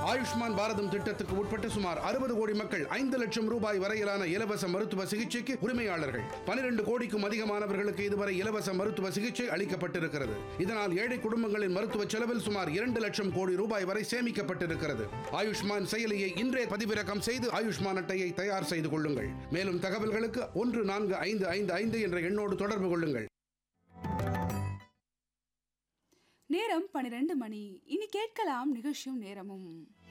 ஆயுஷ்மான் பாரதம் திட்டத்துக்கு உட்பட்ட சுமார் அறுபது கோடி மக்கள் ஐந்து லட்சம் ரூபாய் வரையிலான இலவச மருத்துவ சிகிச்சைக்கு உரிமையாளர்கள் பனிரெண்டு கோடிக்கும் அதிகமானவர்களுக்கு இதுவரை இலவச மருத்துவ சிகிச்சை அளிக்கப்பட்டிருக்கிறது இதனால் ஏழை குடும்பங்களின் மருத்துவ செலவில் சுமார் இரண்டு லட்சம் கோடி ரூபாய் வரை சேமிக்கப்பட்டிருக்கிறது ஆயுஷ்மான் செயலியை இன்றே பதிவிறக்கம் செய்து ஆயுஷ்மான் அட்டையை தயார் செய்து கொள்ளுங்கள் மேலும் தகவல்களுக்கு ஒன்று நான்கு ஐந்து ஐந்து ஐந்து என்ற எண்ணோடு தொடர்பு கொள்ளுங்கள் நேரம் பன்னிரண்டு மணி இனி கேட்கலாம் நிகழ்ச்சியும் நேரமும்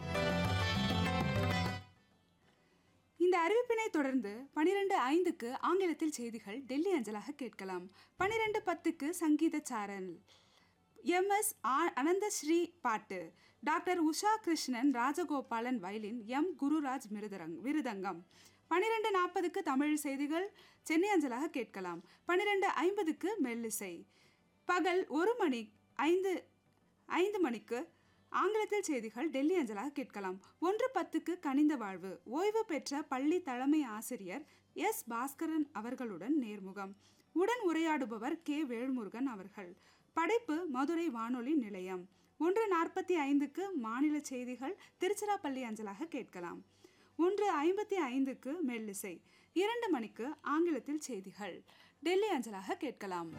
இந்த அறிவிப்பினை தொடர்ந்து பனிரெண்டு ஐந்துக்கு ஆங்கிலத்தில் செய்திகள் டெல்லி அஞ்சலாக கேட்கலாம் பனிரெண்டு பத்துக்கு சங்கீத சாரல் எம் எஸ் அனந்தஸ்ரீ பாட்டு doctor Usha Krishnan Rajagopalan violin M Gururaj mridangam விருதங்கம் பன்னிரெண்டு நாற்பதுக்கு தமிழ் செய்திகள் சென்னை அஞ்சலாக கேட்கலாம் பன்னிரெண்டு ஐம்பதுக்கு மெல்லிசை பகல் ஒரு மணி ஐந்து ஐந்து மணிக்கு ஆங்கிலத்தில் செய்திகள் டெல்லி அஞ்சலாக கேட்கலாம் ஒன்று பத்துக்கு கனிந்த வாழ்வு ஓய்வு பெற்ற பள்ளி தலைமை ஆசிரியர் எஸ் பாஸ்கரன் அவர்களுடன் நேர்முகம் உடன் உரையாடுபவர் கே வேல்முருகன் அவர்கள் படைப்பு மதுரை வானொலி நிலையம் ஒன்று நாற்பத்தி ஐந்துக்கு மாநில செய்திகள் திருச்சிராப்பள்ளி அஞ்சலாக கேட்கலாம் ஒன்று ஐம்பத்தி ஐந்துக்கு மெல்லிசை இரண்டு மணிக்கு ஆங்கிலத்தில் செய்திகள் டெல்லி அஞ்சலாக கேட்கலாம்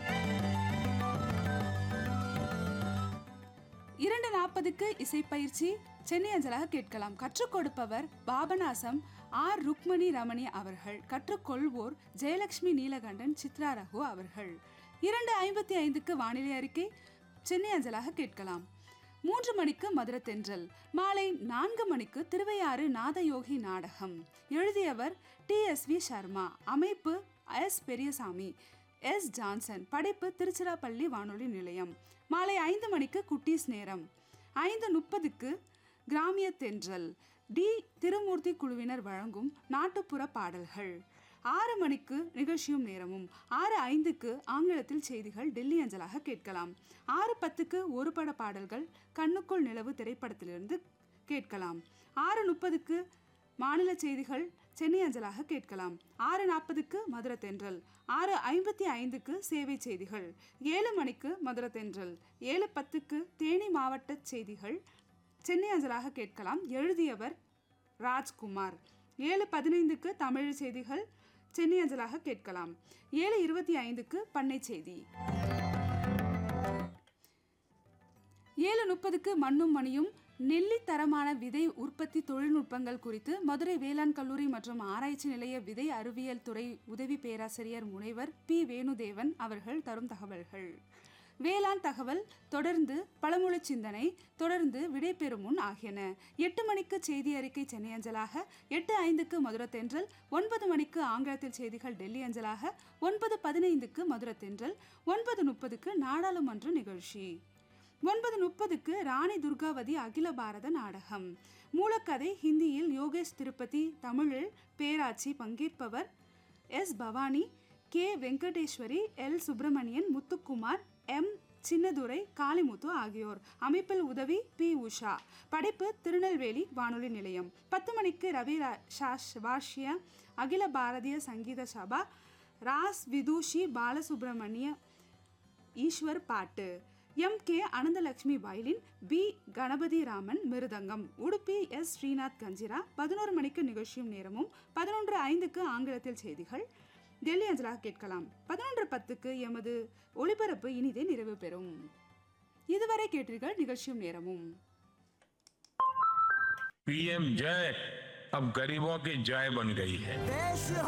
இரண்டு நாற்பதுக்கு இசைப்பயிற்சி சென்னை அஞ்சலாக கேட்கலாம் கற்றுக் கொடுப்பவர் பாபநாசம் ஆர் ருக்மணி ரமணி அவர்கள் கற்றுக்கொள்வோர் ஜெயலட்சுமி நீலகண்டன் சித்ரா ரகு அவர்கள் இரண்டு ஐம்பத்தி ஐந்துக்கு வானிலை அறிக்கை சென்னை அஞ்சலாக கேட்கலாம் மூன்று மணிக்கு மதுரை தென்றல் மாலை நான்கு மணிக்கு திருவையாறு நாதயோகி நாடகம் எழுதியவர் டி எஸ் வி சர்மா அமைப்பு எஸ் பெரியசாமி எஸ் ஜான்சன் படைப்பு திருச்சிராப்பள்ளி வானொலி நிலையம் மாலை ஐந்து மணிக்கு குட்டீஸ் நேரம் ஐந்து முப்பதுக்கு கிராமிய தென்றல் டி திருமூர்த்தி குழுவினர் வழங்கும் நாட்டுப்புற பாடல்கள் ஆறு மணிக்கு நிகழ்ச்சியும் நேரமும் ஆறு ஐந்துக்கு ஆங்கிலத்தில் செய்திகள் டெல்லி அஞ்சலாக கேட்கலாம் ஆறு பத்துக்கு ஒரு பட பாடல்கள் கண்ணுக்குள் நிலவு திரைப்படத்திலிருந்து கேட்கலாம் ஆறு முப்பதுக்கு மாநில செய்திகள் சென்னை அஞ்சலாக கேட்கலாம் ஆறு நாற்பதுக்கு மதுரை தென்றல் ஆறு ஐம்பத்தி ஐந்துக்கு சேவை செய்திகள் ஏழு மணிக்கு மதுரை தென்றல் ஏழு பத்துக்கு தேனி மாவட்ட செய்திகள் சென்னை அஞ்சலாக கேட்கலாம் எழுதியவர் ராஜ்குமார் ஏழு பதினைந்துக்கு தமிழ் செய்திகள் சென்னை அஞ்சலாக கேட்கலாம் ஏழு இருபத்தி ஐந்துக்கு பண்ணை செய்தி ஏழு முப்பதுக்கு மண்ணும் மணியும் நெல்லி தரமான விதை உற்பத்தி தொழில்நுட்பங்கள் குறித்து மதுரை வேளாண் கல்லூரி மற்றும் ஆராய்ச்சி நிலைய விதை அறிவியல் துறை உதவி பேராசிரியர் முனைவர் பி வேணுதேவன் அவர்கள் தரும் தகவல்கள் வேளாண் தகவல் தொடர்ந்து பழமொழி சிந்தனை தொடர்ந்து விடைபெறும் முன் ஆகியன எட்டு மணிக்கு செய்தி அறிக்கை சென்னை அஞ்சலாக எட்டு ஐந்துக்கு மதுரை தென்றல் ஒன்பது மணிக்கு ஆங்கிலத்தில் செய்திகள் டெல்லி அஞ்சலாக ஒன்பது பதினைந்துக்கு மதுரை தென்றல் ஒன்பது முப்பதுக்கு நாடாளுமன்ற நிகழ்ச்சி ஒன்பது முப்பதுக்கு ராணி துர்காவதி அகில பாரத நாடகம் மூலக்கதை ஹிந்தியில் யோகேஷ் திருப்பதி தமிழில் பேராட்சி பங்கேற்பவர் S Bhavani K Venkateswari L Subramanian Muthukumar M Chinnadurai Kalimuthu ஆகியோர் அமைப்பில் உதவி பி உஷா படைப்பு திருநெல்வேலி வானொலி நிலையம் பத்து மணிக்கு ரவி பாஷ்ய அகில பாரதிய சங்கீத சபா ராஸ் விதூஷி பாலசுப்ரமணிய ஈஸ்வர் பாட்டு M K Ananthalakshmi violin B Ganapathi Raman mridangam Udupi S Srinath kanjira பதினோரு மணிக்கு நிகழ்ச்சியும் நேரமும் பதினொன்று ஐந்துக்கு ஆங்கிலத்தில் செய்திகள் டெல்லி அஞ்சலாக கேட்கலாம் பதினொன்று பத்துக்கு எமது ஒளிபரப்பு இனிதே நிறைவு பெறும் இதுவரை கேட்டீர்கள் நிகழ்ச்சியும் நேரமும் पीएम जय अब गरीबों की जय बन गई है देश